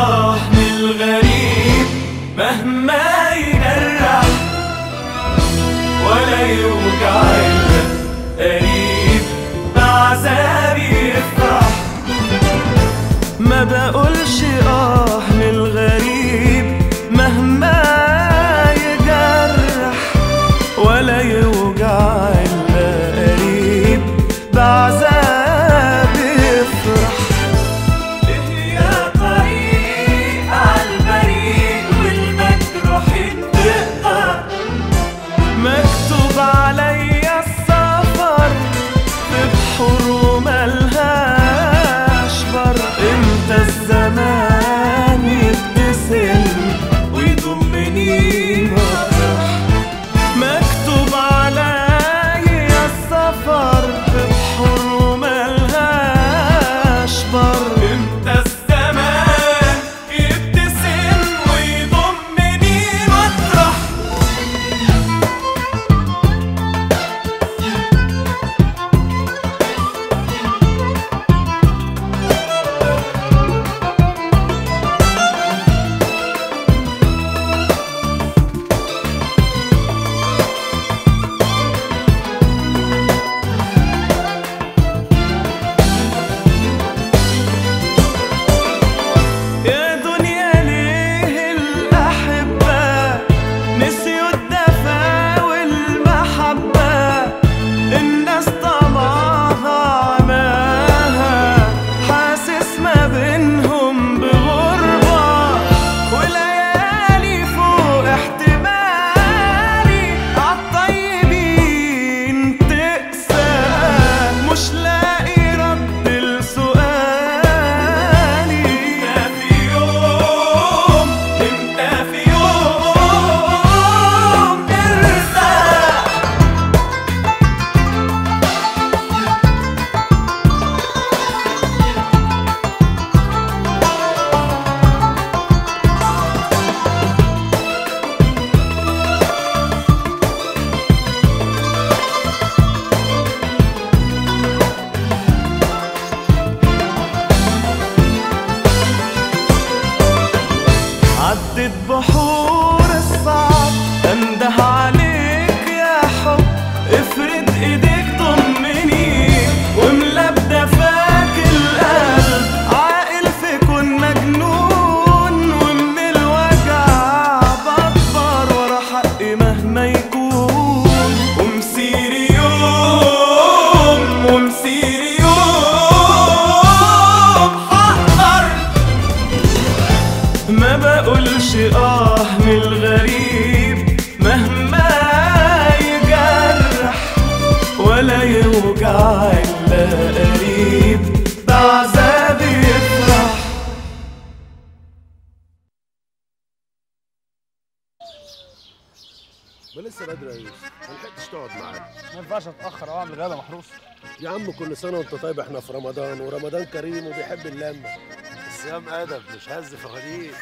آه من الغريب مهما يجرح ولا يوجع إلا قريب بعذابي يفرح ما بقولش آه من الغريب مهما يجرح ولا يوجع إلا قريب بعذاب يفرح إيه يا طريق عالبريد والمجروحين تقطع مكتوب عليا السفر في بحور وملهاش بر امتى الزمان يبتسم ويضمني مطرح مكتوب عليا السفر في بحور وملهاش بر امتى الزمان يبتسم ويضمني مطرح يا دنيا ليه الأحبة نسيوا الدفا والمحبة الناس طمعها عماها حاسس ما بينهم بغربة وليالي فوق احتمالي عالطيبين تقسى مش لاقي رد لسؤالي امتى في يوم امتى في يوم نرتاح عدت بحور الصعب انده عليك يا حب افرد ايديك ضمني واملا بدفاك القلب عاقل في كون مجنون ومن الوجع بكبر ورا حقي مهما يكون ومسيري يوم ومسيري يوم حقدر ما بقولش اه من الغريب مهما يجرح ولا يوجع الا قريب بعذاب يفرح ما لسه بدري يا يوسف ما لحقتش تقعد معانا ما ينفعش اتاخر او اعمل غدا محروس يا عم كل سنه وانت طيب احنا في رمضان ورمضان كريم وبيحب اللمه الصيام ادب مش هز فوانيس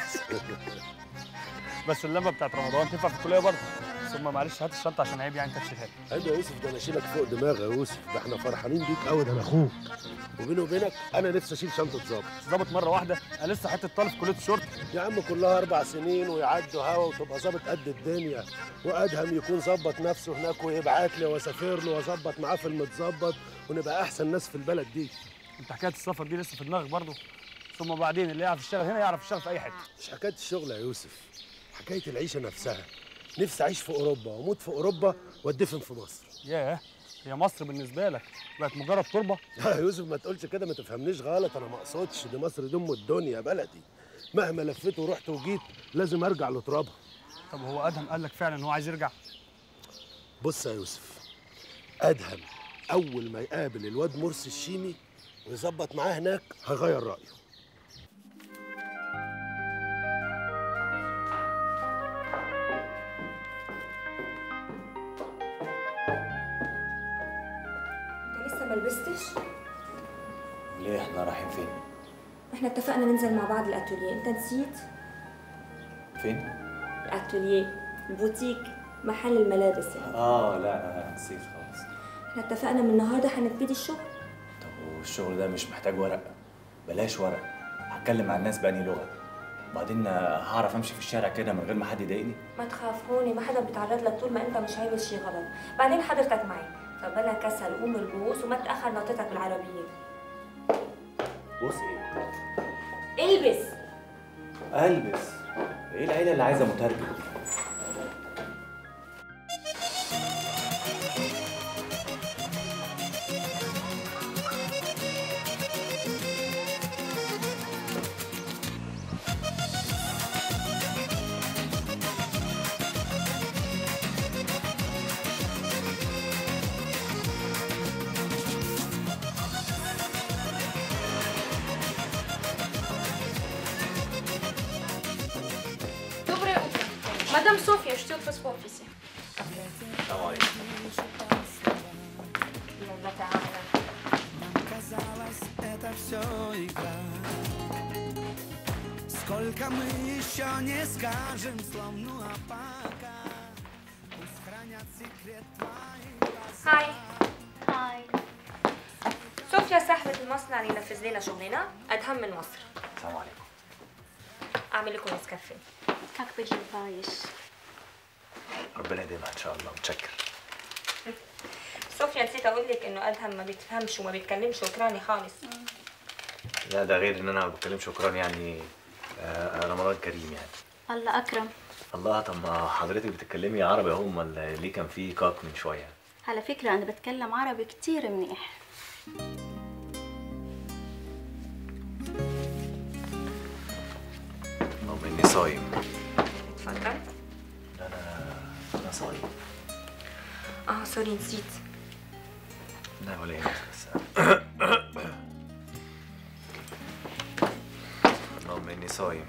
بس اللمه بتاعت رمضان تنفع في الكليه برضه ثم معلش هات الشنطه عشان عيب يعني انت تشيلها لي. عيب يا يوسف ده انا اشيلك فوق دماغي يا يوسف ده احنا فرحانين بيك قوي ده انا اخوك وبيني وبينك انا نفسي اشيل شنطه ظابط ظابط مره واحده انا لسه حته طالب في كليه الشرطه يا عم كلها اربع سنين ويعدوا هوا وتبقى ظابط قد الدنيا وادهم يكون ظبط نفسه هناك ويبعت لي واسافر له واظبط معاه في المتظبط ونبقى احسن ناس في البلد دي انت حكايه السفر دي لسه في دماغك برضه ثم بعدين اللي يعرف يشتغل هنا يعرف يشتغل في اي حته مش حكايه الشغل يا يوسف حكايه العيشه نفسها نفسي اعيش في اوروبا واموت في اوروبا واتدفن في مصر ياه هي مصر بالنسبه لك بقت مجرد تربه يا يوسف ما تقولش كده ما تفهمنيش غلط انا ما اقصدش دي مصر دي ام الدنيا بلدي مهما لفيت ورحت وجيت لازم ارجع لترابها طب هو ادهم قال لك فعلا ان هو عايز يرجع بص يا يوسف ادهم اول ما يقابل الواد مرسي الشيمي ويظبط معاه هناك هيغير رايه انت لسه ما لبستش ليه احنا رايحين فين؟ احنا اتفقنا ننزل مع بعض الاتوليه انت نسيت فين؟ الاتوليه البوتيك محل الملابس يعني اه لا انا نسيت خالص احنا اتفقنا من النهارده هنبتدي الشغل طب والشغل ده مش محتاج ورق بلاش ورق هتكلم مع الناس بأني لغة وبعدين آه، هعرف امشي في الشارع كده من غير ما حد يضايقني ما تخاف هوني ما حدا بيتعرض لك طول ما انت مش عامل شي غلط بعدين حضرتك معي فبلا كسل قوم البوس وما تاخر نوتتك بالعربيه بص ايه البس البس ايه العيله اللي عايزه مترجم دي Доброе утро. Мадам Софья ждет вас в офисе. السلام عليكم يلا تعالى Казалось, это все игра Сколько мы еще не скажем слов, ну а пока Пусть хранят секрет твои глаза هاي هاي صوفيا صاحبة المصنع اللي نفذ لنا شغلنا أدهم من مصر السلام عليكم أعمل لكم نسكافيه Как поживаешь? ربنا يديمها ان شاء الله متشكر صوفيا نسيت أقول لك إنه أدهم ما بيتفهمش وما بيتكلمش أوكراني خالص لا ده غير ان انا ما بتكلمش شكرا يعني آه، رمضان كريم يعني الله أكرم الله طب ما حضرتك بتتكلمي عربي اهو امال ليه كان في كاك من شويه على فكرة أنا بتكلم عربي كتير منيح رغم اني صايم اتفضل لا انا انا صايم آه سوري نسيت لا ولا يهمك بس رغم اني صايم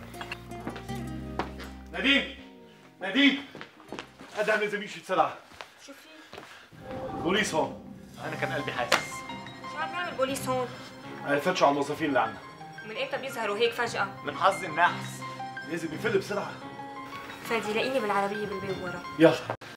نديم نديم ادهم لازم يمشي بسرعه شو في؟ بوليس هون انا كان قلبي حاسس شو عم يعمل بوليس هون؟ فتشوا على الموظفين اللي عندنا من إمتى بيظهروا هيك فجأة؟ من حظ النحس لازم يفل بسرعه فادي لاقيني بالعربية بالبيت ورا يلا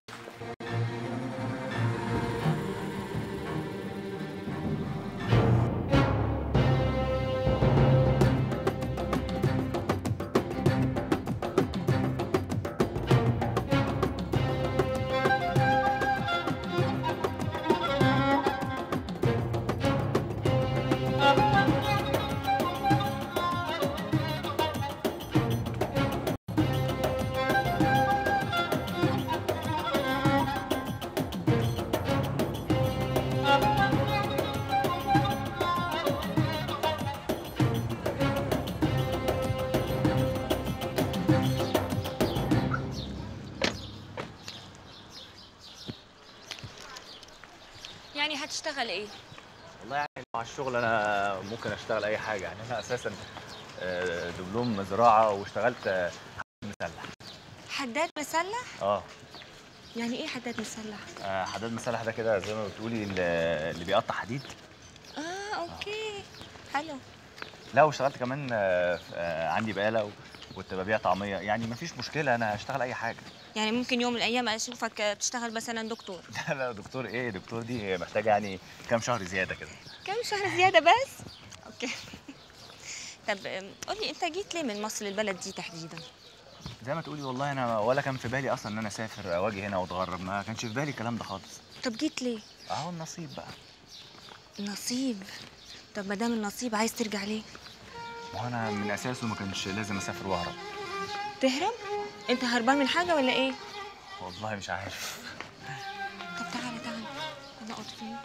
يعني هتشتغل إيه؟ والله يعني مع الشغل انا ممكن اشتغل اي حاجه يعني انا اساسا آه، دبلوم زراعه واشتغلت آه، مسلح حداد مسلح؟ اه يعني إيه حداد مسلح؟ آه، حداد مسلح ده كده زي ما بتقولي اللي اللي بيقطع حديد آه أوكي حلو لا واشتغلت كمان آه، آه، عندي بقاله و- كنت ببيع طعميه يعني مفيش مشكله انا هشتغل اي حاجه يعني ممكن يوم من الأيام أشوفك بتشتغل مثلا دكتور لا لا دكتور ايه دكتور دي محتاجه يعني كام شهر زياده كده كم شهر زيادة بس؟ أوكي طب قولي أنت جيت ليه من مصر للبلد دي تحديدا؟ زي ما تقولي والله انا ولا كان في بالي اصلا ان انا اسافر او اجي هنا واتغرب ما كانش في بالي الكلام ده خالص طب جيت ليه؟ اهو النصيب بقى نصيب طب ما دام النصيب عايز ترجع ليه؟ ما هو انا من اساسه ما كانش لازم اسافر واهرب تهرب؟ أنت هربان من حاجة ولا إيه؟ والله مش عارف طب تعالى تعالى أنا أقعد فين؟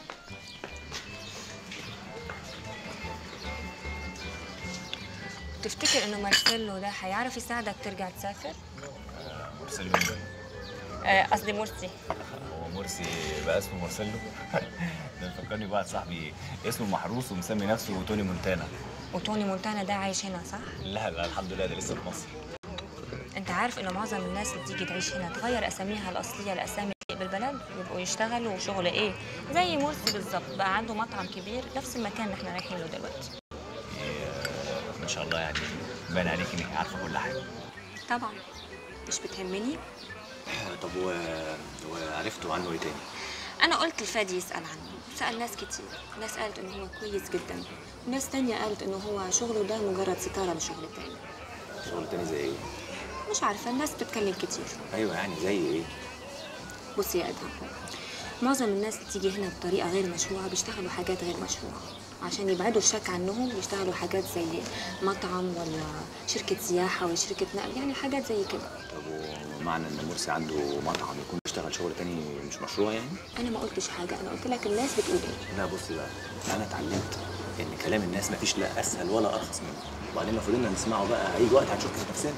تفتكر إنه مارسيلو ده هيعرف يساعدك ترجع تسافر؟ مرسلو آه، قصدي مرسي هو مرسي بقى اسمه مرسلو ده فكرني بواحد صاحبي اسمه محروس ومسمي نفسه توني مونتانا وتوني مونتانا ده عايش هنا صح؟ لا لا الحمد لله ده لسه في مصر انت عارف انه معظم الناس اللي تيجي تعيش هنا تغير اساميها الاصليه لاسامي بالبلد يبقوا يشتغلوا شغل ايه زي مرسي بالظبط بقى عنده مطعم كبير نفس المكان اللي احنا رايحين له دلوقتي إيه، ما شاء الله يعني باين عليك انك عارفه كل حاجه طبعا مش بتهمني طب و... وعرفتوا عنه ايه تاني؟ انا قلت لفادي يسال عنه سال ناس كتير ناس قالت انه هو كويس جدا ناس تانية قالت انه هو شغله ده مجرد ستاره لشغل تاني شغل تاني زي ايه مش عارفه الناس بتتكلم كتير ايوه يعني زي ايه بصي يا ادهم معظم الناس اللي تيجي هنا بطريقه غير مشروعه بيشتغلوا حاجات غير مشروعه عشان يبعدوا الشك عنهم بيشتغلوا حاجات زي مطعم ولا شركة سياحة ولا شركة نقل يعني حاجات زي كده طب ومعنى ان مرسي عنده مطعم يكون بيشتغل شغل تاني مش مشروع يعني أنا ما قلتش حاجة أنا قلت لك الناس بتقول إيه لا بصي بقى انا اتعلمت ان كلام الناس مفيش لا اسهل ولا ارخص منه وبعدين لو فضلنا نسمعه بقى هيجي وقت هنشك في نفسنا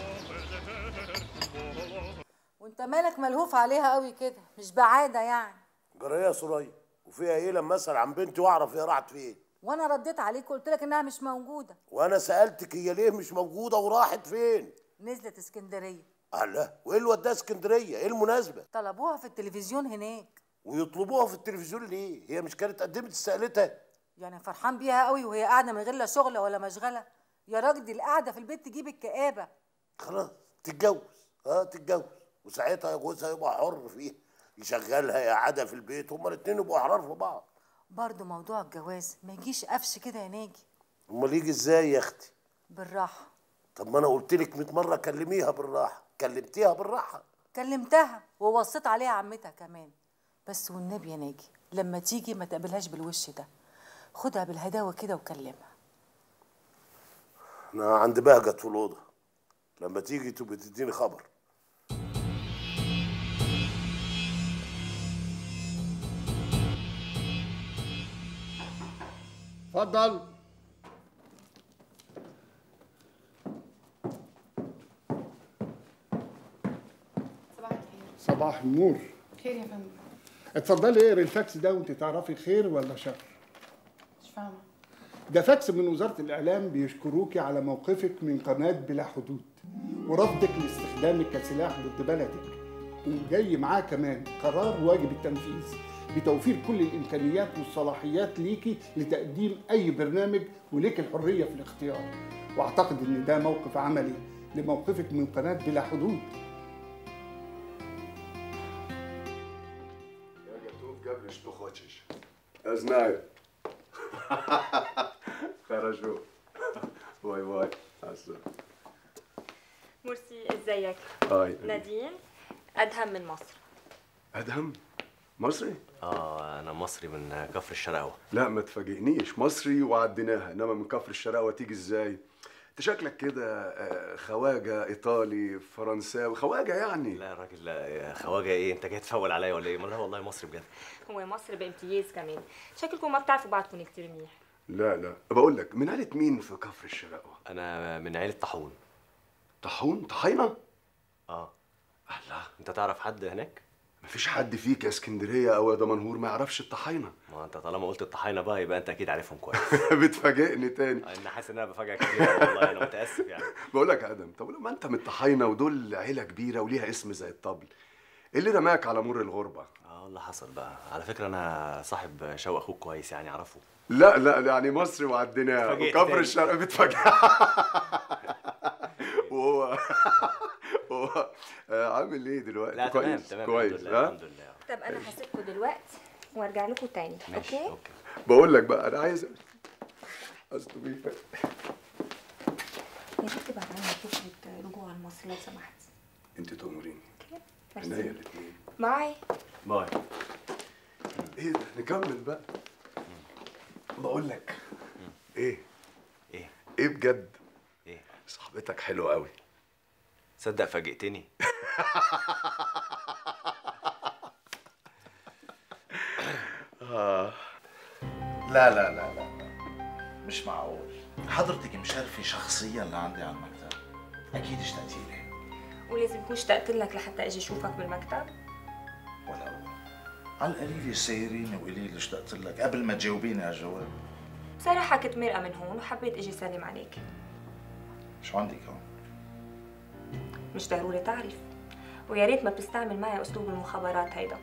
وانت مالك ملهوف عليها قوي كده مش بعاده يعني جرايه يا سوريا وفيها ايه لما اسال عن بنتي واعرف هي راحت فين وانا رديت عليك وقلت لك انها مش موجوده وانا سالتك هي ليه مش موجوده وراحت فين نزلت اسكندريه الله وايه اللي وداها اسكندريه ايه المناسبه طلبوها في التلفزيون هناك ويطلبوها في التلفزيون ليه هي مش كانت قدمت استقالتها يعني فرحان بيها قوي وهي قاعده من غير لا شغل ولا مشغله يا راجل دي القعده في البيت تجيب الكآبه خلاص تتجوز اه تتجوز وساعتها جوزها يبقى حر فيها يشغلها يقعدها في البيت هما الاتنين يبقوا احرار في بعض برضه موضوع الجواز ما يجيش قفش كده يا ناجي امال يجي ازاي يا اختي بالراحه طب ما انا قلت لك 100 مره كلميها بالراحه كلمتيها بالراحه كلمتها ووصيت عليها عمتها كمان بس والنبي يا ناجي لما تيجي ما تقابلهاش بالوش ده خدها بالهداوه كده وكلمها انا عند بهجت في الاوضه لما تيجي تبقى تديني خبر اتفضل صباح الخير صباح النور خير يا فندم اتفضلي اقري الفاكس ده وانت تعرفي خير ولا شر مش فاهمه ده فاكس من وزارة الإعلام بيشكروكي على موقفك من قناة بلا حدود ورفضك لاستخدامك كسلاح ضد بلدك وجاي معاه كمان قرار واجب التنفيذ بتوفير كل الإمكانيات والصلاحيات ليكي لتقديم أي برنامج وليك الحرية في الاختيار وأعتقد إن ده موقف عملي لموقفك من قناة بلا حدود Я готов, говори, что хочешь. Я знаю. Хорошо. Вай-вай. Аса. مرسي ازيك هاي. نادين ادهم من مصر أدهم مصري؟ اه انا مصري من كفر الشرقاوه لا ما تفاجئنيش مصري وعديناها انما من كفر الشرقاوة تيجي ازاي؟ انت شكلك كده آه، خواجه ايطالي فرنساوي خواجه يعني لا يا راجل لا يا خواجه ايه انت جاي تفول عليا ولا ايه؟ ما لا والله مصري بجد هو مصر بامتياز كمان شكلكم ما بتعرفوا بعضكم كتير منيح لا لا بقول لك من عيلة مين في كفر الشرقاوة؟ انا من عيله طاحون طاحون طحينه؟ اه الله انت تعرف حد هناك؟ مفيش حد فيك يا اسكندريه او يا دمنهور ما يعرفش الطحينه ما انت طالما قلت الطحينه بقى يبقى انت اكيد عارفهم كويس بتفاجئني تاني انا حاسس ان انا بفاجئك كتير والله انا متاسف يعني بقول لك يا ادم طب لما انت من الطحينه ودول عيله كبيره وليها اسم زي الطبل ايه اللي رماك على مر الغربه اه والله حصل بقى على فكره انا صاحب شوق اخوك كويس يعني اعرفه لا لا يعني مصري وعديناها اتفاجئت وكفر تاني. الشرق بتفاجئ وهو هو آه، عامل ايه دلوقتي لا تمام كويس تمام كويس الحمد لله ها الحمد لله طب انا هسيبكم دلوقتي وارجع لكم تاني ماشي اوكي اوكي بقول لك بقى انا عايز اصل بيه يا ريت تبعت عني فكره رجوع لمصر لو سمحت انت تأمريني ميرسي. عينيا الاثنين باي باي ايه ده نكمل بقى بقول لك ايه ايه ايه بجد ايه صاحبتك حلوه قوي صدق فاجئتني آه. لا لا لا لا مش معقول حضرتك مشرفة شخصيا لعندي على المكتب أكيد اشتقتي لي ولازم كون اشتقت لك لحتى اجي اشوفك بالمكتب ولو على القليلة سيريني وقولي لي اشتقت لك قبل ما تجاوبيني على الجواب بصراحة كنت مرقة من هون وحبيت اجي سلم عليك شو عندك هون؟ مش ضروري تعرف ويا ريت ما بتستعمل معي اسلوب المخابرات هيدا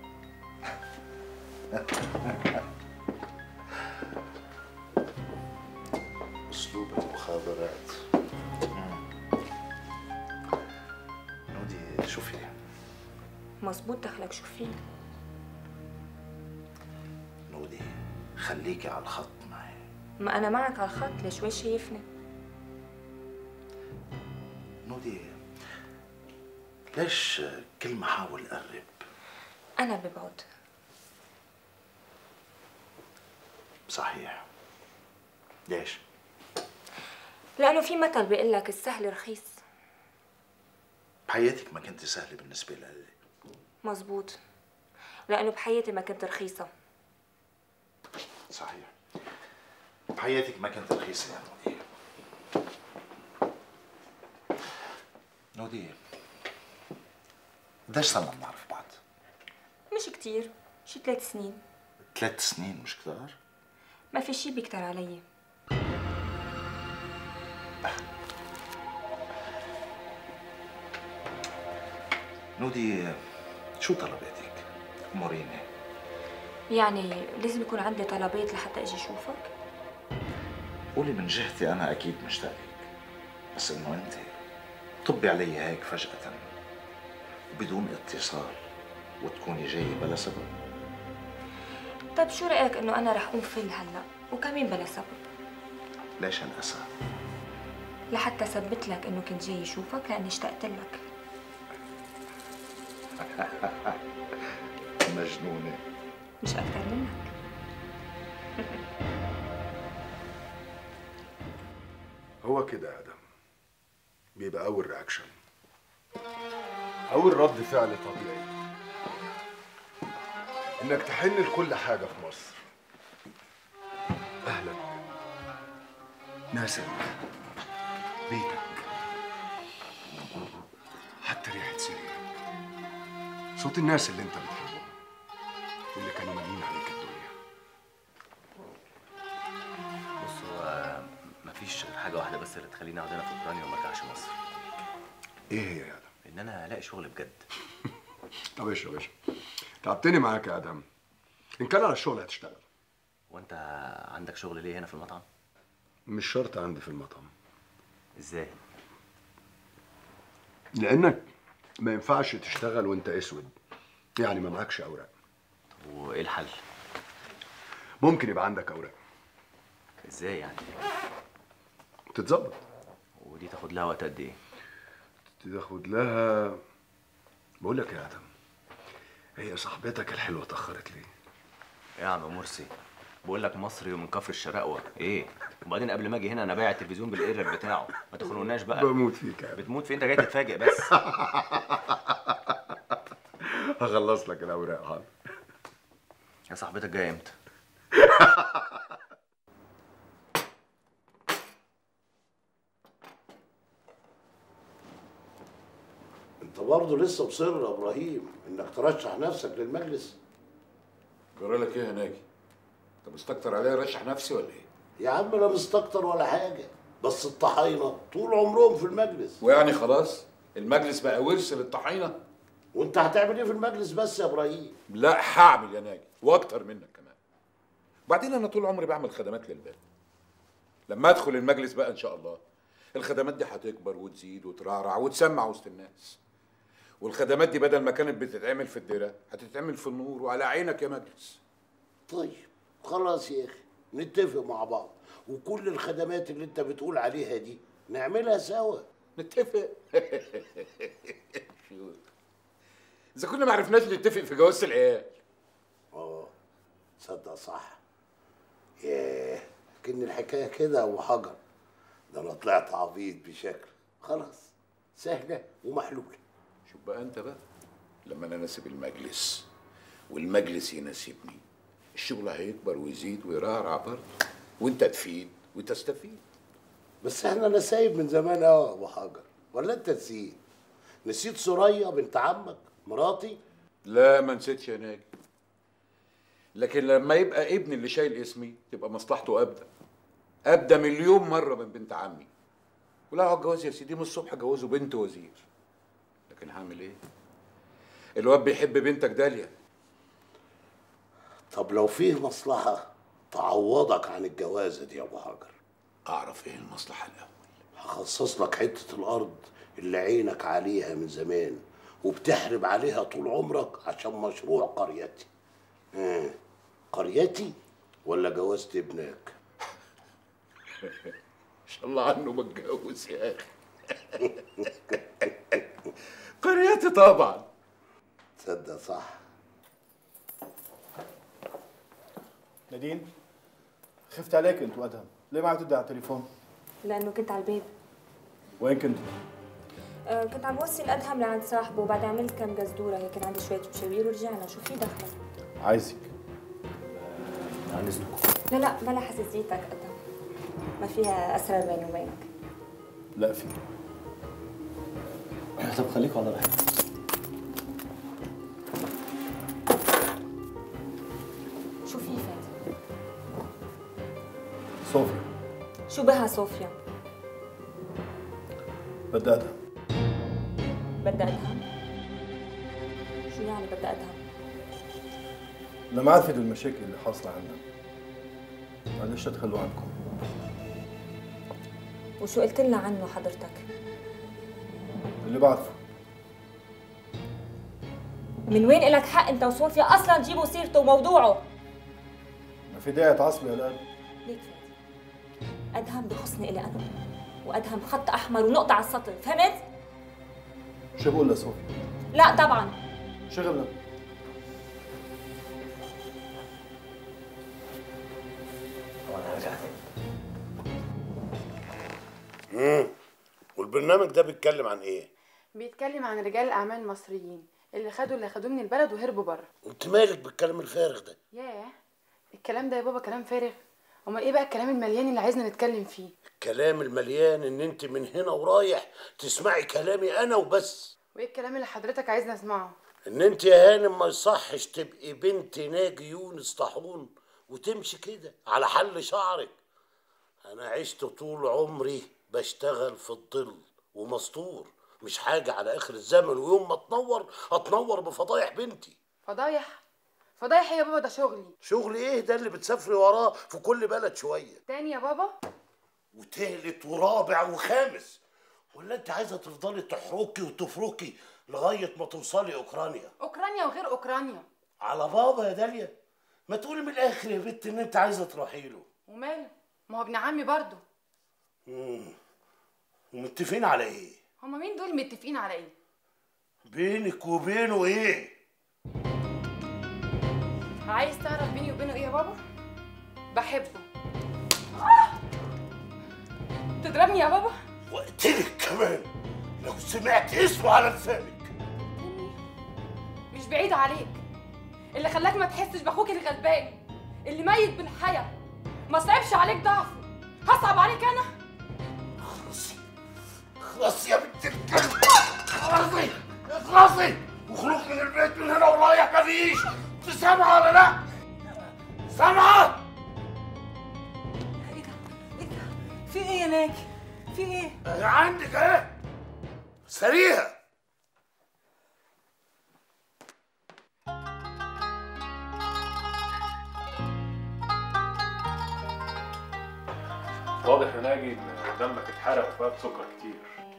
أسلوب المخابرات مم. نودي شوفي مزبوط دخلك شو فيه نودي خليكي على الخط معي ما انا معك على الخط ليش وين شايفني نودي ليش كل ما احاول اقرب انا ببعد صحيح ليش؟ لانه في مثل بيقول لك السهل رخيص بحياتك ما كنت سهله بالنسبه لي مزبوط لانه بحياتي ما كنت رخيصه صحيح بحياتك ما كنت رخيصه يا نودي نودي قديش صرنا بنعرف بعض؟ مش كتير شي ثلاث سنين ثلاث سنين مش كتار؟ ما في شي بيكتر علي نودي شو طلباتك؟ اموريني يعني لازم يكون عندي طلبات لحتى اجي اشوفك قولي من جهتي انا اكيد مشتاق لك بس انه انت طبي علي هيك فجأة وبدون اتصال وتكوني جاية بلا سبب طيب شو رايك انه انا رح قوم فل هلا وكمان بلا سبب ليش هالأسى؟ لحتى ثبت لك انه كنت جاي اشوفك لاني اشتقت لك مجنونة مش اكثر منك هو كده يا ادم بيبقى اول رياكشن اول رد فعل طبيعي انك تحن لكل حاجه في مصر اهلك ناسك بيتك حتى ريحه سريرك صوت الناس اللي انت بتحبهم واللي كانوا مالين عليك الدنيا بص هو مفيش غير حاجه واحده بس اللي تخليني اقعد هنا في اوكرانيا وما ارجعش مصر ايه هي يا ادم ان انا الاقي شغل بجد طب ايش يا باشا تعبتني معاك يا ادم ان كان على الشغل هتشتغل وانت عندك شغل ليه هنا في المطعم مش شرط عندي في المطعم ازاي لانك ما ينفعش تشتغل وانت اسود يعني ما معكش اوراق طب وايه الحل ممكن يبقى عندك اوراق ازاي يعني تتظبط ودي تاخد لها وقت قد ايه تاخد لها بقول لك يا ادم هي صاحبتك الحلوه اتاخرت ليه يا عم مرسي بقول لك مصري ومن كفر الشراقوه ايه وبعدين قبل ما اجي هنا انا بايع التلفزيون بالايرر بتاعه ما تخنقناش بقى بموت فيك يا ادم بتموت في انت جاي تتفاجئ بس هخلص لك الاوراق حاضر يا صاحبتك جايه امتى انت برضه لسه مصر يا ابراهيم انك ترشح نفسك للمجلس جرى لك ايه يا ناجي؟ انت مستكتر عليا ارشح نفسي ولا ايه؟ يا عم لا مستكتر ولا حاجه بس الطحاينه طول عمرهم في المجلس ويعني خلاص المجلس بقى ورث للطحينه وانت هتعمل ايه في المجلس بس يا ابراهيم لا هعمل يا ناجي واكتر منك كمان وبعدين انا طول عمري بعمل خدمات للبلد لما ادخل المجلس بقى ان شاء الله الخدمات دي هتكبر وتزيد وترعرع وتسمع وسط الناس والخدمات دي بدل ما كانت بتتعمل في الديره هتتعمل في النور وعلى عينك يا مجلس طيب خلاص يا اخي نتفق مع بعض وكل الخدمات اللي انت بتقول عليها دي نعملها سوا نتفق اذا كنا ما عرفناش نتفق في جواز العيال اه تصدق صح ياه كن الحكايه كده يا ابو حجر ده انا طلعت عبيط بشكل خلاص سهله ومحلوله شوف بقى انت بقى لما انا ناسب المجلس والمجلس يناسبني الشغل هيكبر ويزيد ويرعرع برضه وانت تفيد وتستفيد بس احنا نسايب من زمان قوي يا ابو حجر ولا انت نسيت نسيت سوريا بنت عمك مراتي لا ما نسيتش يا ناجي لكن لما يبقى ابني اللي شايل اسمي تبقى مصلحته ابدا ابدا مليون مره من بنت عمي ولا هو الجواز يا سيدي من الصبح جوزه بنت وزير لكن هعمل ايه الواد بيحب بنتك داليا طب لو فيه مصلحه تعوضك عن الجوازه دي يا ابو حجر اعرف ايه المصلحه الاول هخصص لك حته الارض اللي عينك عليها من زمان وبتحرب عليها طول عمرك عشان مشروع قريتي آه. قريتي ولا جوازت ابنك ان شاء الله عنه متجوز يا اخي طبعا تصدق صح نادين خفت عليك انت وادهم ليه ما عم تدي على التليفون لانه كنت على الباب وين كنت آه، كنت عم بوصل ادهم لعند صاحبه وبعدين عملت كم قزدوره هيك كان عندي شويه مشاوير ورجعنا شو في دخل عايزك عن اذنكم لا لا بلا حساسيتك ادهم ما فيها اسرار بيني وبينك لا في طب خليكوا على راحتكم شو في فات صوفيا شو بها صوفيا بدي ادهم بدها ادهم شو يعني بدها ادهم انا ما عارف المشاكل اللي حاصله عنا معلش تخلوا عنكم وشو قلت لنا عنه حضرتك اللي بعرفه من وين إلك حق انت وصوفيا اصلا تجيبوا سيرته وموضوعه ما في داعي تعصبي هالقد ليك فادي ادهم بخصني الي انا وادهم خط احمر ونقطه على السطر فهمت شو بقول لصوفيا لا طبعا شغلنا طبعا هرجع امم والبرنامج ده بيتكلم عن ايه بيتكلم عن رجال الاعمال المصريين اللي خدوا اللي خدوه من البلد وهربوا بره انت مالك بالكلام الفارغ ده ياه الكلام ده يا بابا كلام فارغ امال ايه بقى الكلام المليان اللي عايزنا نتكلم فيه الكلام المليان ان انت من هنا ورايح تسمعي كلامي انا وبس وايه الكلام اللي حضرتك عايزنا نسمعه ان انت يا هانم ما يصحش تبقي بنت ناجي يونس طاحون وتمشي كده على حل شعرك انا عشت طول عمري بشتغل في الظل ومستور مش حاجة على اخر الزمن ويوم ما تنور اتنور بفضايح بنتي فضايح فضايح إيه يا بابا ده شغلي شغل ايه ده اللي بتسافري وراه في كل بلد شوية تاني يا بابا وتالت ورابع وخامس ولا انت عايزة تفضلي تحركي وتفركي لغاية ما توصلي اوكرانيا اوكرانيا وغير اوكرانيا على بابا يا داليا ما تقولي من الاخر يا بنت ان انت عايزة تروحي له وماله ما هو ابن عمي برضه مم. ومتفقين على ايه هما مين دول متفقين على ايه بينك وبينه ايه عايز تعرف بيني وبينه ايه يا بابا بحبه آه! تضربني يا بابا وقتلك كمان لو سمعت اسمه على لسانك مش بعيد عليك اللي خلاك ما تحسش باخوك الغلبان اللي ميت بالحياة ما صعبش عليك ضعفه هصعب عليك انا خلاص يا بنت الكلب خلاصي اخلصي وخلوك من البيت من هنا ورايح مفيش انت سامعه ولا لا؟ سامعه؟ في ايه يا ناجي في ايه اهي عندك اهي سريع واضح يا ناجي ان دمك اتحرق وفات سكر كتير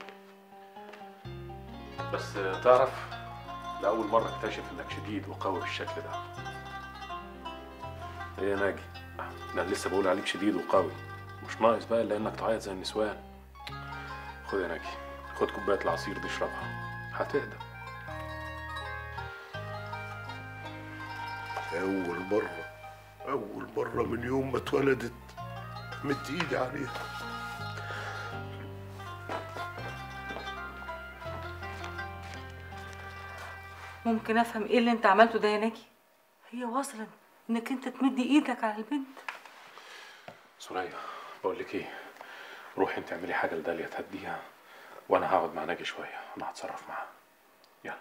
بس تعرف لأول مرة اكتشف انك شديد وقوي بالشكل ده ايه يا ناجي انا لسه بقول عليك شديد وقوي مش ناقص بقى الا انك تعيط زي النسوان خد يا ناجي خد كوباية العصير دي اشربها هتهدى أول مرة أول مرة من يوم ما اتولدت مد إيدي عليها ممكن افهم ايه اللي انت عملته ده يا ناجي هي واصله انك انت تمدي ايدك على البنت سوريا بقول لك ايه روحي انت اعملي حاجة لداليا تهديها وانا هقعد مع ناجي شوية انا هتصرف معاها يلا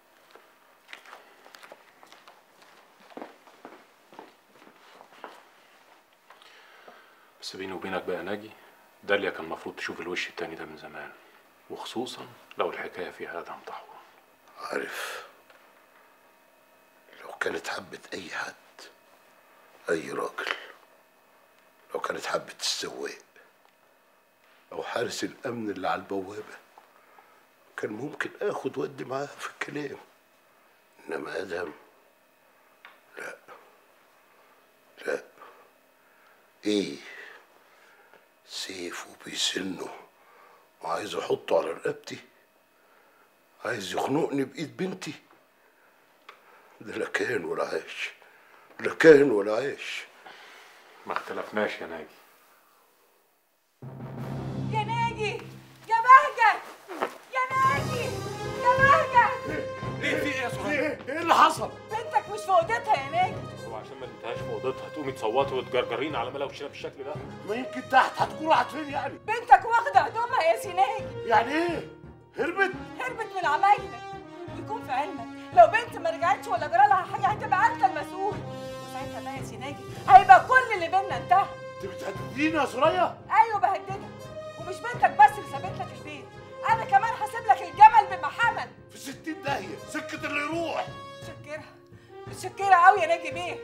بس بيني وبينك بقى يا ناجي داليا كان المفروض تشوف الوش التاني ده من زمان وخصوصا لو الحكاية فيها ادهم طحون عارف لو كانت حبت أي حد أي راجل لو كانت حبت السواق أو حارس الأمن اللي على البوابة كان ممكن آخد ودي معاها في الكلام إنما أدهم لا لا إيه سيف وبيسنه وعايز أحطه على رقبتي عايز يخنقني بايد بنتي ده لا كان ولا عاش لا كان ولا عاش ما اختلفناش يا ناجي يا ناجي يا بهجت يا ناجي يا بهجت ايه في ايه يا سهير؟ ايه اللي حصل؟ بنتك مش في اوضتها يا ناجي هو عشان ما اديتهاش في اوضتها تقومي تصوتي وتجرجرين على ملا وشنا بالشكل ده ما يمكن تحت هتكون راحت فين يعني؟ بنتك واخده هدومها يا سيناجي يعني ايه؟ هربت؟ هربت من عمايلك ويكون في علمك لو بنت ما رجعتش ولا جرى لها حاجه هتبقى انت المسؤول وساعتها بقى يا سيناجي هيبقى كل اللي بينا انتهى انت بتهدديني يا سوريا؟ ايوه بهددك ومش بنتك بس اللي سابت لك البيت انا كمان هسيب لك الجمل بما حمل في 60 داهيه سكه اللي يروح متشكره متشكره قوي يا ناجي بيه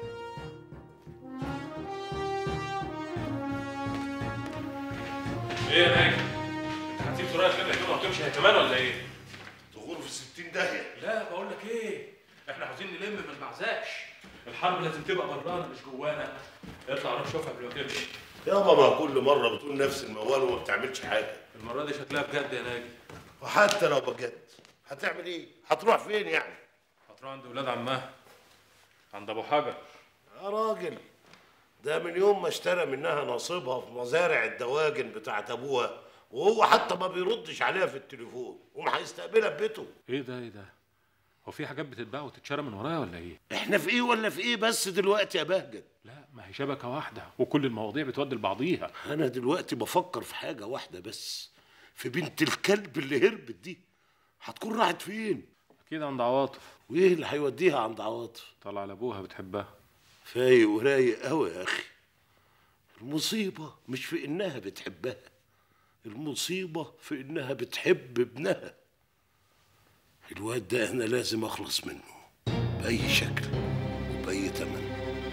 ايه يا ناجي؟ انت هتسيب سرايا كده كده وهتمشي هي كمان ولا ايه؟ تغور في 60 داهيه لا بقول لك ايه؟ احنا عاوزين نلم ما نبعزقش الحرب لازم تبقى برانا مش جوانا اطلع روح شوفها قبل ما تمشي يابا ما كل مره بتقول نفس الموال وما بتعملش حاجه المره دي شكلها بجد يا ناجي وحتى لو بجد هتعمل ايه؟ هتروح فين يعني؟ هتروح عند ولاد عمها عند ابو حجر يا راجل ده من يوم ما اشترى منها نصيبها في مزارع الدواجن بتاعت ابوها وهو حتى ما بيردش عليها في التليفون وما هيستقبلها في بيته ايه ده ايه ده؟ هو في حاجات بتتباع وتتشرى من ورايا ولا ايه؟ احنا في ايه ولا في ايه بس دلوقتي يا بهجت لا ما هي شبكه واحده وكل المواضيع بتودي لبعضيها انا دلوقتي بفكر في حاجه واحده بس في بنت الكلب اللي هربت دي هتكون راحت فين اكيد عند عواطف وايه اللي هيوديها عند عواطف طلع لابوها بتحبها فايق ورايق قوي يا اخي المصيبه مش في انها بتحبها المصيبه في انها بتحب ابنها الواد ده انا لازم اخلص منه باي شكل وباي تمن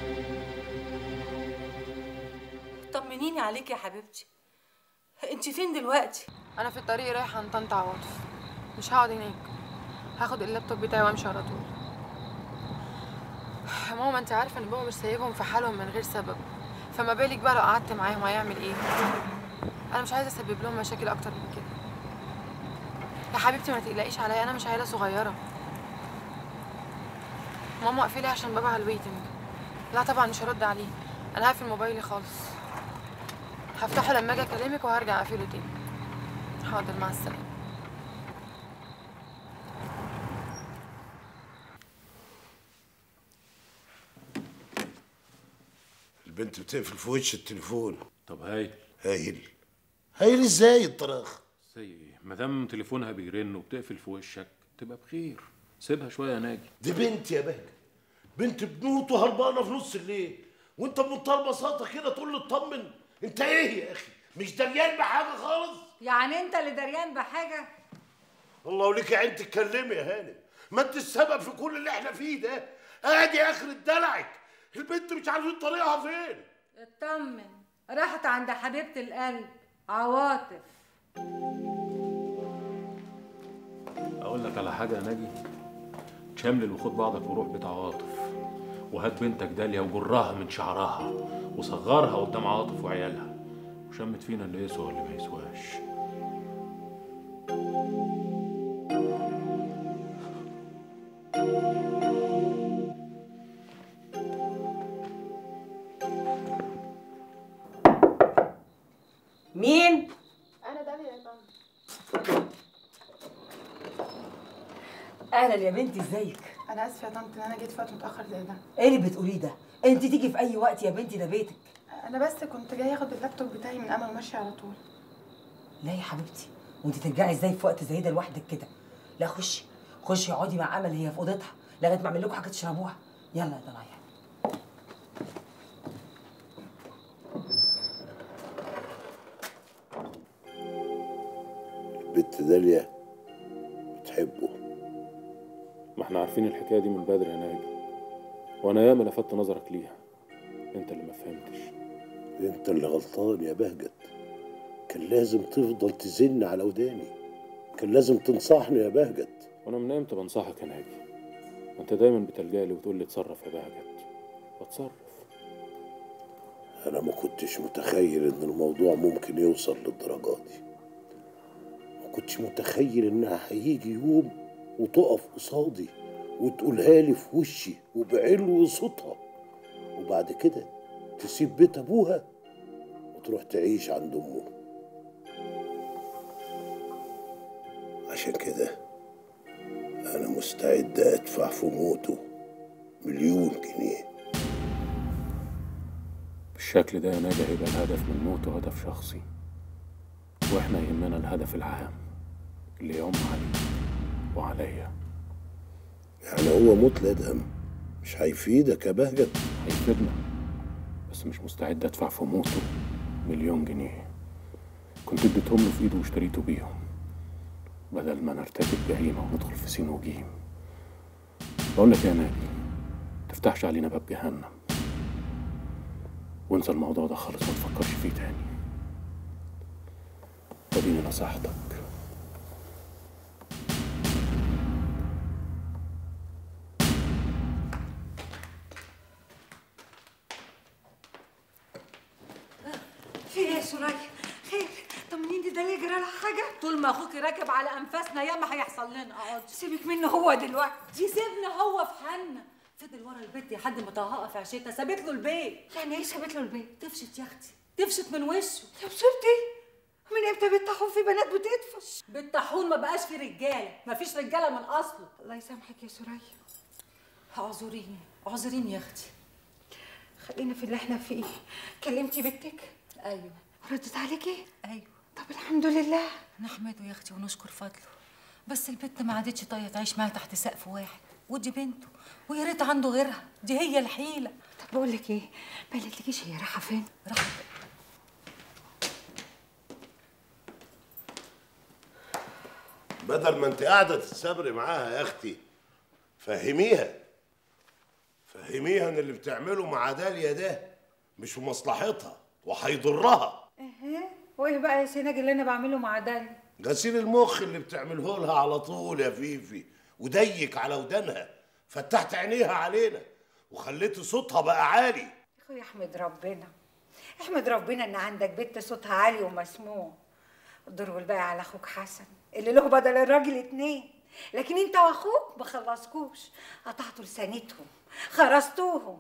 طمنيني عليك يا حبيبتي انت فين دلوقتي انا في الطريق رايحه عند طنط عواطف مش هقعد هناك هاخد اللابتوب بتاعي وامشي على طول يا ماما انت عارفه ان بابا مش سايبهم في حالهم من غير سبب فما بالك بقى لو قعدت معاهم هيعمل ايه انا مش عايزه اسبب لهم مشاكل اكتر من كده يا حبيبتي ما تقلقيش عليا انا مش عيله صغيره ماما اقفلي عشان بابا على الويتنج لا طبعا مش هرد عليه انا هقفل موبايلي خالص هفتحه لما اجي اكلمك وهرجع اقفله تاني حاضر مع السلامه البنت بتقفل في وش التليفون طب هايل هايل هايل ازاي الطراخ زي ايه؟ ما دام تليفونها بيرن وبتقفل في وشك تبقى بخير سيبها شويه يا ناجي دي بنت يا بهجة بنت بنوت وهربانه في نص الليل وانت بمنتهى البساطه كده تقول له اطمن انت ايه يا اخي مش دريان بحاجه خالص يعني انت اللي دريان بحاجه الله وليك عين تتكلمي يا هانم ما انت السبب في كل اللي احنا فيه ده ادي اخر دلعك البنت مش عارفين طريقها فين اطمن راحت عند حبيبه القلب عواطف اقول لك على حاجه يا ناجي تشملل وخد بعضك وروح بيت عواطف وهات بنتك داليا وجرها من شعرها وصغرها قدام عواطف وعيالها وشمت فينا اللي يسوى واللي ما يسواش مين انا داليا يا طنط اهلا يا بنتي ازيك انا اسفه يا طنط ان انا جيت في وقت متاخر زي ده ايه اللي بتقوليه ده انت تيجي في اي وقت يا بنتي ده بيتك انا بس كنت جايه اخد اللابتوب بتاعي من امل وماشيه على طول لا يا حبيبتي وانت ترجعي ازاي في وقت زي ده لوحدك كده لا خشي خشي اقعدي مع امل هي في اوضتها لغايه ما اعمل لكم حاجه تشربوها يلا يا ضنايا البنت داليا بتحبه ما احنا عارفين الحكايه دي من بدري يا ناجي وانا ياما لفت نظرك ليها انت اللي ما فهمتش انت اللي غلطان يا بهجت كان لازم تفضل تزن على وداني كان لازم تنصحني يا بهجت وانا من امتى بنصحك يا ناجي ما انت دايما بتلجأ لي وتقول لي اتصرف يا بهجت واتصرف انا ما كنتش متخيل ان الموضوع ممكن يوصل للدرجه دي ما كنتش متخيل انها هيجي يوم وتقف قصادي وتقولها لي في وشي وبعلو صوتها وبعد كده تسيب بيت ابوها وتروح تعيش عند امه عشان كده انا مستعد ادفع في موته مليون جنيه بالشكل ده يا ناجي هيبقى الهدف من موته هدف شخصي واحنا يهمنا الهدف العام اللي يعم عليه وعليا يعني هو موت الادهم مش هيفيدك يا بهجت هيفيدنا بس مش مستعد ادفع في موته مليون جنيه كنت اديتهم له في ايده واشتريته بيهم بدل ما نرتكب جريمه وندخل في سين وجيم بقول لك يا ناجي تفتحش علينا باب جهنم وانسى الموضوع ده خالص ما تفكرش فيه تاني وديني نصيحتك في ايه يا سوريا؟ خير طمنيني ده ليه جرى حاجة؟ طول ما اخوكي راكب على انفاسنا ياما هيحصل لنا اقعد سيبك منه هو دلوقتي سيبنا هو في حالنا فضل ورا البيت لحد ما طهقها في عشتها سابت له البيت يعني ايه سابت له البيت؟ تفشت يا اختي تفشت من وشه يا بصورتي من امتى بالطاحون في بنات بتدفش؟ بالطاحون ما بقاش في رجاله ما فيش رجاله من اصله الله يسامحك يا سوريا اعذريني اعذريني يا اختي خلينا في اللي احنا فيه كلمتي بنتك ايوه ردت عليكي ايوه طب الحمد لله نحمده يا اختي ونشكر فضله بس البنت ما عادتش طايقه تعيش معاه تحت سقف واحد ودي بنته ويا ريت عنده غيرها دي هي الحيله طب بقول لك ايه ما قالتلكيش هي رايحه فين رايحه بدل ما انت قاعده تتصبري معاها يا اختي فهميها فهميها ان اللي بتعمله مع داليا ده مش في مصلحتها وهيضرها ايه وايه بقى يا سيناج اللي انا بعمله مع داليا غسيل المخ اللي بتعمله لها على طول يا فيفي وديك على ودانها فتحت عينيها علينا وخليت صوتها بقى عالي يا اخويا احمد ربنا احمد ربنا ان عندك بنت صوتها عالي ومسموع الدور والباقي على اخوك حسن اللي له بدل الراجل اتنين لكن انت واخوك ما خلصكوش قطعتوا لسانتهم خرستوهم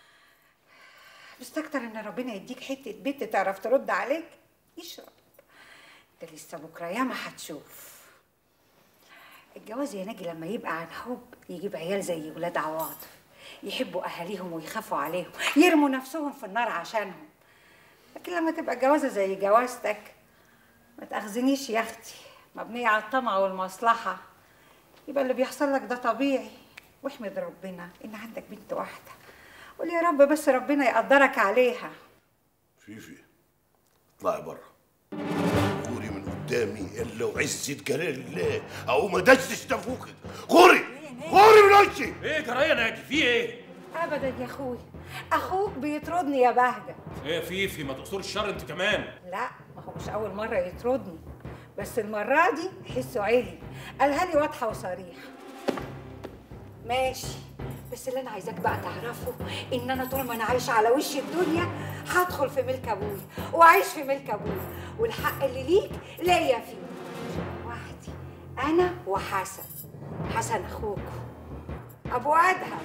مستكتر ان ربنا يديك حته بنت تعرف ترد عليك اشرب انت لسه بكره ياما هتشوف الجواز يا ناجي لما يبقى عن حب يجيب عيال زي ولاد عواطف يحبوا اهاليهم ويخافوا عليهم يرموا نفسهم في النار عشانهم لكن لما تبقى جوازه زي جوازتك ما تاخذنيش يا اختي مبنيه على الطمع والمصلحه يبقى اللي بيحصل لك ده طبيعي واحمد ربنا ان عندك بنت واحده قول يا رب بس ربنا يقدرك عليها فيفي اطلعي بره غوري من قدامي الا وعزة جلال الله او ما دشتش نافوخك غوري غوري من وشي ايه جرايه ناجي في ايه؟ ابدا يا اخوي اخوك بيطردني يا بهجه ايه يا فيفي ما تقصرش الشر انت كمان لا ما هو مش اول مره يطردني بس المره دي حسه عالي قالها لي واضحه وصريحه ماشي بس اللي انا عايزاك بقى تعرفه ان انا طول ما انا عايشه على وش الدنيا هدخل في ملك ابويا واعيش في ملك ابويا والحق اللي ليك ليا فيه وحدي انا وحسن حسن اخوك ابو ادهم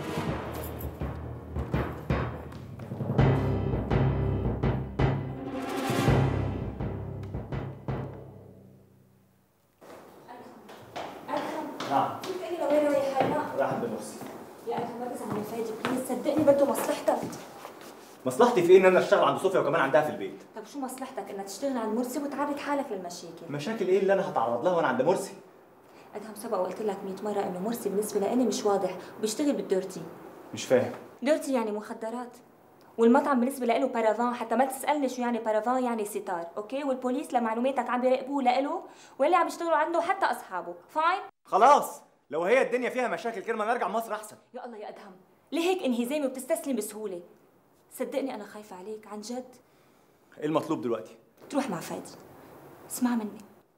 نعم انت لو وين رايح هلا؟ راح عند مرسي يا ادهم ما تزعل من فادي بليز صدقني بده مصلحتك مصلحتي في إيه ان انا اشتغل عند صوفيا وكمان عندها في البيت طب شو مصلحتك انك تشتغل عند مرسي وتعرض حالك للمشاكل مشاكل ايه اللي انا هتعرض لها وانا عند مرسي ادهم سبق وقلت لك 100 مره انه مرسي بالنسبه لإلي مش واضح وبيشتغل بالديرتي مش فاهم ديرتي يعني مخدرات والمطعم بالنسبه له بارافان حتى ما تسالني شو يعني بارافان يعني ستار اوكي والبوليس لمعلوماتك عم بيراقبوه لإله واللي عم يشتغلوا عنده حتى اصحابه فاين خلاص لو هي الدنيا فيها مشاكل كده ما نرجع مصر احسن يا الله يا ادهم ليه هيك انهزامي وبتستسلم بسهوله صدقني انا خايفه عليك عن جد ايه المطلوب دلوقتي تروح مع فادي اسمع مني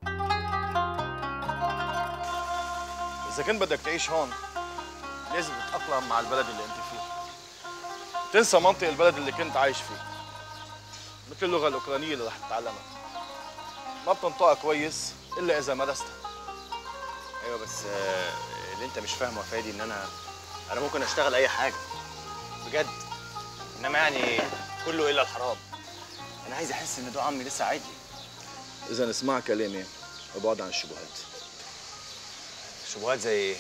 إذا كنت بدك تعيش هون لازم تتأقلم مع البلد اللي أنت فيه تنسى منطق البلد اللي كنت عايش فيه مثل اللغة الأوكرانية اللي رح تتعلمها ما بتنطقها كويس إلا إذا مارستها ايوه بس آه، اللي انت مش فاهمه يا فادي ان انا انا ممكن اشتغل اي حاجه بجد انما يعني كله الا الحرام انا عايز احس ان ده عمي لسه عادي اذا اسمع كلامي وابعد عن الشبهات شبهات زي ايه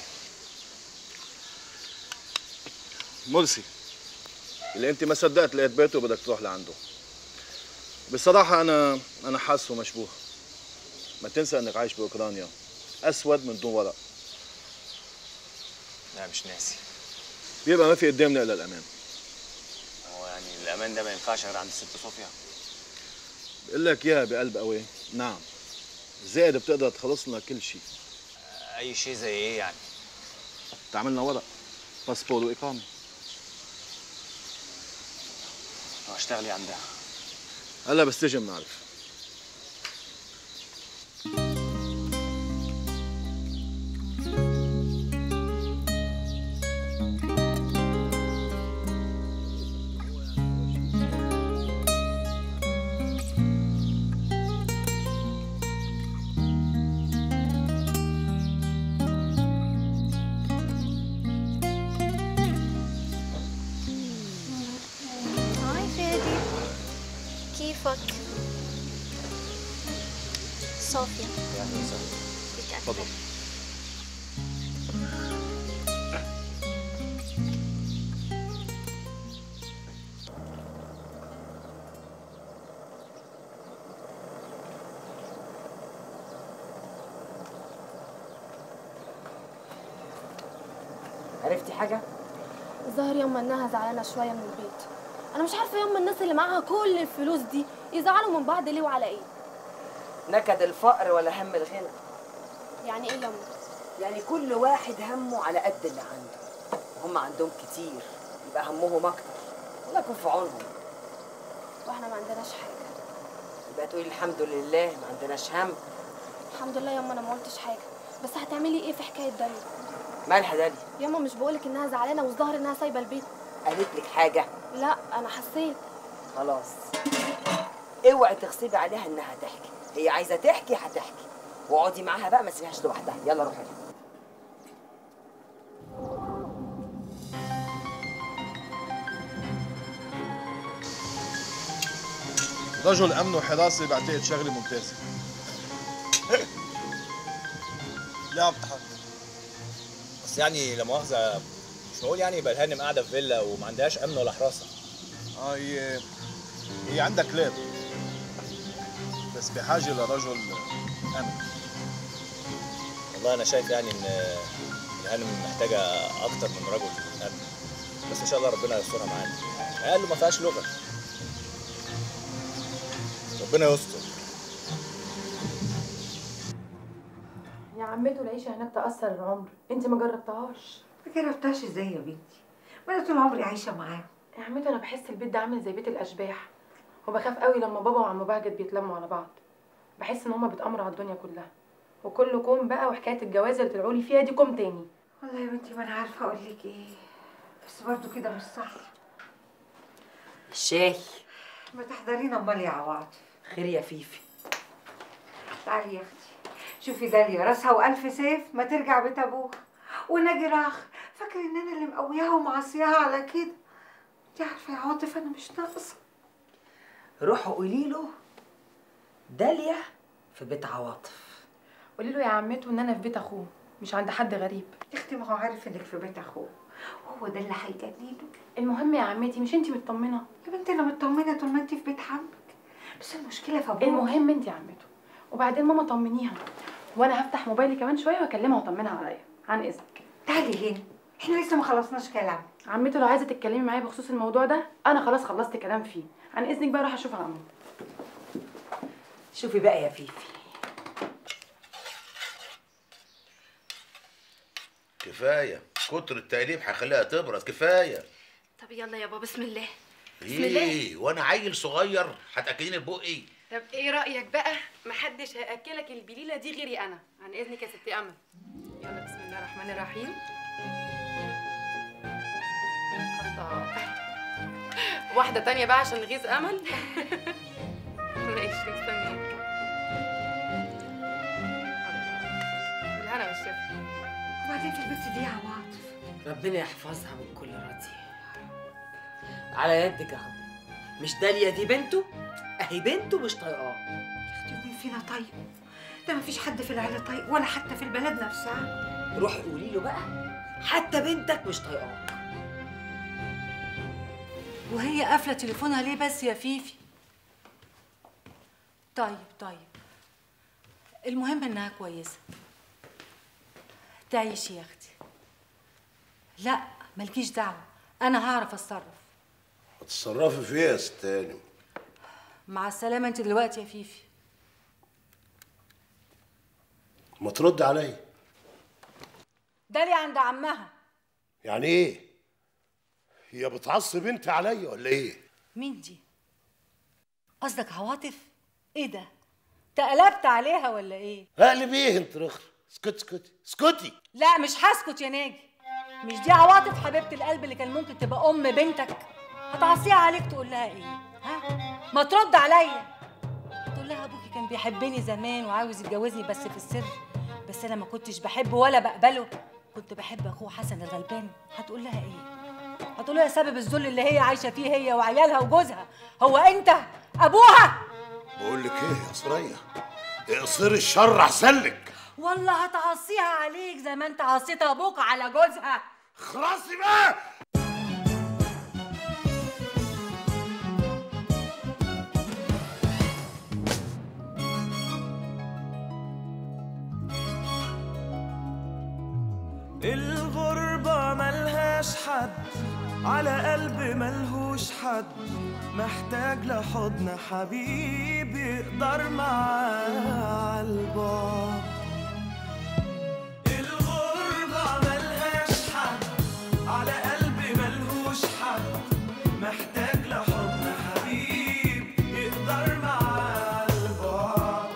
مرسي اللي انت ما صدقت لقيت بيته وبدك تروح لعنده بصراحة أنا أنا حاسه مشبوه ما تنسى إنك عايش بأوكرانيا أسود من دون ورق لا مش ناسي بيبقى ما في قدامنا إلا الأمان هو يعني الامان ده ما ينفعش غير عند الست صوفيا بقول لك إياها بقلب قوي نعم زائد بتقدر تخلص لنا كل شيء اي شيء زي ايه يعني تعملنا ورق باسبور وإقامة واشتغلي عندها هلا بستجم نعرف هاي فادي كيفك؟ صوفيا تفضل عرفتي حاجه ظاهر يوم انها زعلانه شويه من البيت انا مش عارفه يوم الناس اللي معاها كل الفلوس دي يزعلوا من بعض ليه وعلى ايه نكد الفقر ولا هم الغنى يعني ايه يوم يعني كل واحد همه على قد اللي عنده هم عندهم كتير يبقى همهم اكتر الله يكون في عونهم واحنا ما عندناش حاجه يبقى تقولي الحمد لله ما عندناش هم الحمد لله ياما انا ما قلتش حاجه بس هتعملي ايه في حكايه داليا مالها داليا ياما مش بقولك انها زعلانه والظاهر انها سايبه البيت قالت لك حاجه لا انا حسيت خلاص اوعي تغصبي عليها انها تحكي هي عايزه تحكي هتحكي واقعدي معاها بقى ما تسيبهاش لوحدها يلا روحي رجل أمن وحراسة بعتقد شغلة ممتازة لا عم تضحك بس يعني لا مؤاخذة مش معقول يعني يبقى الهانم قاعدة في فيلا وما عندهاش أمن ولا حراسة اه هي هي عندها كلاب بس بحاجة لرجل أمن والله أنا شايف يعني إن الهانم محتاجة أكتر من رجل أمن بس إن شاء الله ربنا يسترها معانا أقل ما فيهاش لغة ربنا يستر يا عمته العيشه هناك تاثر العمر انت ما جربتهاش ما جربتهاش ازاي يا بنتي ما انا طول عمري عايشه معاهم يا عمته انا بحس البيت ده عامل زي بيت الاشباح وبخاف قوي لما بابا وعم بهجت بيتلموا على بعض بحس ان هما بيتامروا على الدنيا كلها وكل كوم بقى وحكايه الجواز اللي طلعوا لي فيها دي كوم تاني والله يا بنتي ما انا عارفه اقول لك ايه بس برضه كده مش صح الشاي ما تحضرينا امال يا عواطف خير يا فيفي تعالي يا اختي شوفي داليا راسها والف سيف ما ترجع بيت ابوها وناجي راخ فاكر ان انا اللي مقوياها ومعصياها على كده انت عارفه يا عاطف انا مش ناقصه روحوا قولي له داليا في بيت عواطف قولي له يا عمته ان انا في بيت اخوه مش عند حد غريب يا اختي ما هو عارف انك في بيت اخوه وهو ده اللي هيجننه المهم يا عمتي مش انت مطمنه يا بنتي انا مطمنه طول ما انت في بيت عمك بس المشكله في ابوك المهم انت يا عمته وبعدين ماما طمنيها وانا هفتح موبايلي كمان شويه واكلمها واطمنها عليا عن اذنك تعالي هنا احنا لسه ما خلصناش كلام عمته لو عايزه تتكلمي معايا بخصوص الموضوع ده انا خلاص خلصت كلام فيه عن اذنك بقى اروح اشوف عمو شوفي بقى يا فيفي كفايه كتر التقليب هيخليها تبرد كفايه طب يلا يابا بسم الله بسم الله ايه وانا عيل صغير هتاكليني ببقي طب ايه رايك بقى محدش هياكلك البليله دي غيري انا عن اذنك يا ستي امل يلا بسم الله الرحمن الرحيم الله واحده تانية بقى عشان نغيظ امل ماشي مستنيك بالهنا والشفا يوسف وبعدين في البنت دي يا عواطف ربنا يحفظها من كل راضي على يدك اهو مش داليا دي بنته اهي بنته مش طايقاه اختي مين فينا طيب ده ما فيش حد في العيله طيب ولا حتى في البلد نفسها روحي قولي له بقى حتى بنتك مش طايقاك وهي قافله تليفونها ليه بس يا فيفي طيب طيب المهم انها كويسه تعيشي يا اختي لا مالكيش دعوه انا هعرف اتصرف هتتصرفي في ايه يا ست هانم مع السلامه انت دلوقتي يا فيفي ما ترد عليا دالي عند عمها يعني ايه هي بتعصب بنتي عليا ولا ايه مين دي قصدك عواطف ايه ده تقلبت عليها ولا ايه اقلب ايه انت رخر اسكتي اسكتي اسكتي لا مش هسكت يا ناجي مش دي عواطف حبيبه القلب اللي كان ممكن تبقى ام بنتك هتعصيها عليك تقول لها ايه ها ما ترد عليا تقول لها ابوكي كان بيحبني زمان وعاوز يتجوزني بس في السر بس انا ما كنتش بحبه ولا بقبله كنت بحب اخوه حسن الغلبان هتقول لها ايه هتقول لها سبب الذل اللي هي عايشه فيه هي وعيالها وجوزها هو انت ابوها بقول لك ايه يا سرية اقصري الشر احسن لك والله هتعصيها عليك زي ما انت عصيت ابوك على جوزها خلاصي بقى الغربة ملهاش حد على قلب ملهوش حد محتاج لحضن حبيب يقدر معاه عالبعد الغربة ملهاش حد على قلب ملهوش حد محتاج لحضن حبيب يقدر معاه عالبعد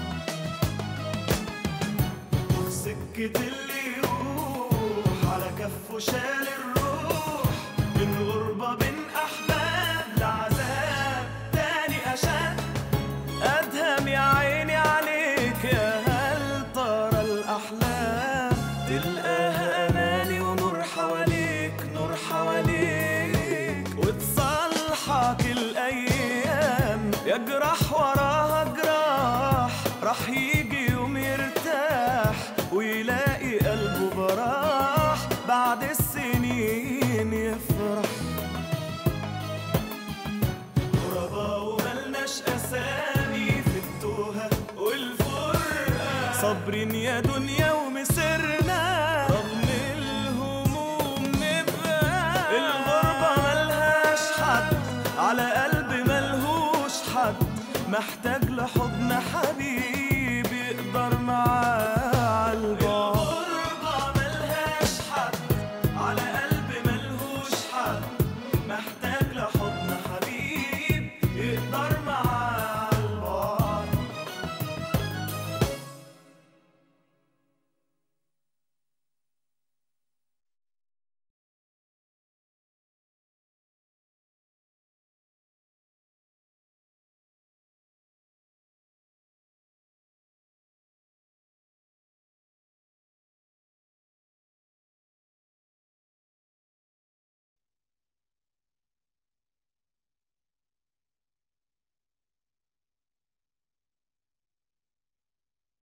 سكة اللي يروح على كفه شال الروح من غربة بين أحباب لعذاب تاني أشد أدهم يا عيني عليك يا هل ترى الأحلام تلقاها أماني ونور حواليك نور حواليك وتصلحك الأيام يجرح وراها جراح راح يجي يوم يرتاح ويلاقي قلبه براح بعد السنين يفرح غربا وملناش أسامي في التوهة والفرقة صابرين يا دنيا ومسرنا رغم الهموم نبقى الغربة ملهاش حد على قلب ملهوش حد محتاج لحضن